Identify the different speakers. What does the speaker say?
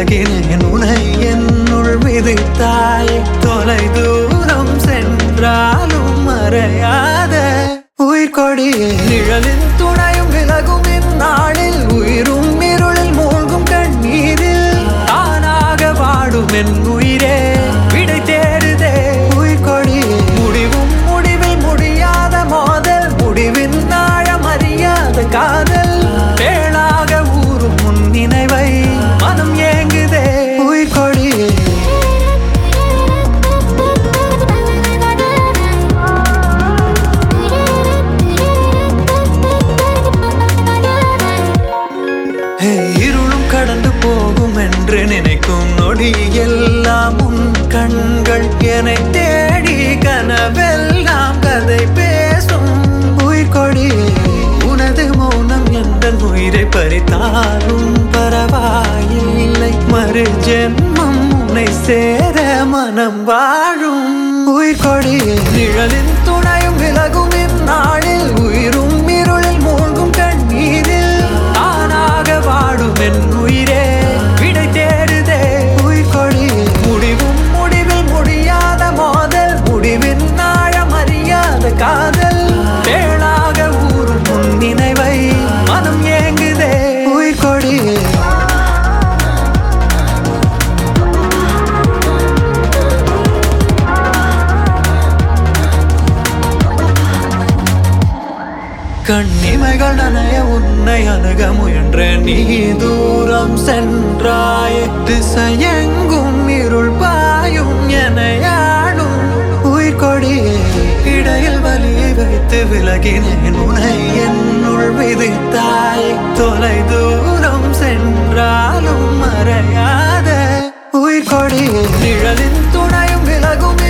Speaker 1: விலகினேன் உனை என்னுள் விதித்தாயே தொலை தூரம் சென்றாலும் மறையாத உயிர் கொடியே நிழலின் துணையும் விலகும் இந்நாளில் உயிரும் இருளில் மூழ்கும் கண்ணீரில் தானாக வாடும் என் உயிரே விடை தேடுதே உயிர் கொடியே முடிவும் முடிவில் முடியாத மோதல் முடிவின் ஆழம் அறியாத காதல் வேளாக ஊறும் முன் நினைவை மனம் ஏங்குதே உயிர் கொடியே ஹே, இருளும் கடந்து போகும் என்று நினைக்கும் நொடி எல்லாம் உன் கண்கள் என்னை தேடி கனவெல்லாம் கதை பேசும் உயிர் கொடியே உனது மௌனம் எந்த உயிரை பறித்தாலும் பரவாயில்லை மறு ஜென்மம் உன்னை சேர மனம் வாழும் உயிர் கொடியே நிழலின் துணையும் விலகும் இந்நாளில் உயிரும் இருளில் மூழ்கும் கண்ணீரில் தானாக வாடும் என் உயிரே விடை தேடுதே உயிர் கொடியே முடிவும் முடிவில் முடியாத மோதல் முடிவின் ஆழம் அறியாத காதல் வேளாக ஊறும் முன் நினைவை மனம் ஏங்குதே உயிர் கொடியே கண்ணிமைகள் நனைய உன்னை அணுக முயன்ற நீ தூரம் சென்றாய் திசையெங்கும் இருள் பாயும் எனையாடும் உயிர் கொடியே இடையில் வலி வைத்து விலகினேன் உனை என்னுள் விதித்தாய் தொலை தூரம் சென்றாலும் மறையாத உயிர் கொடியே நிழலின் துணையும் விலகும்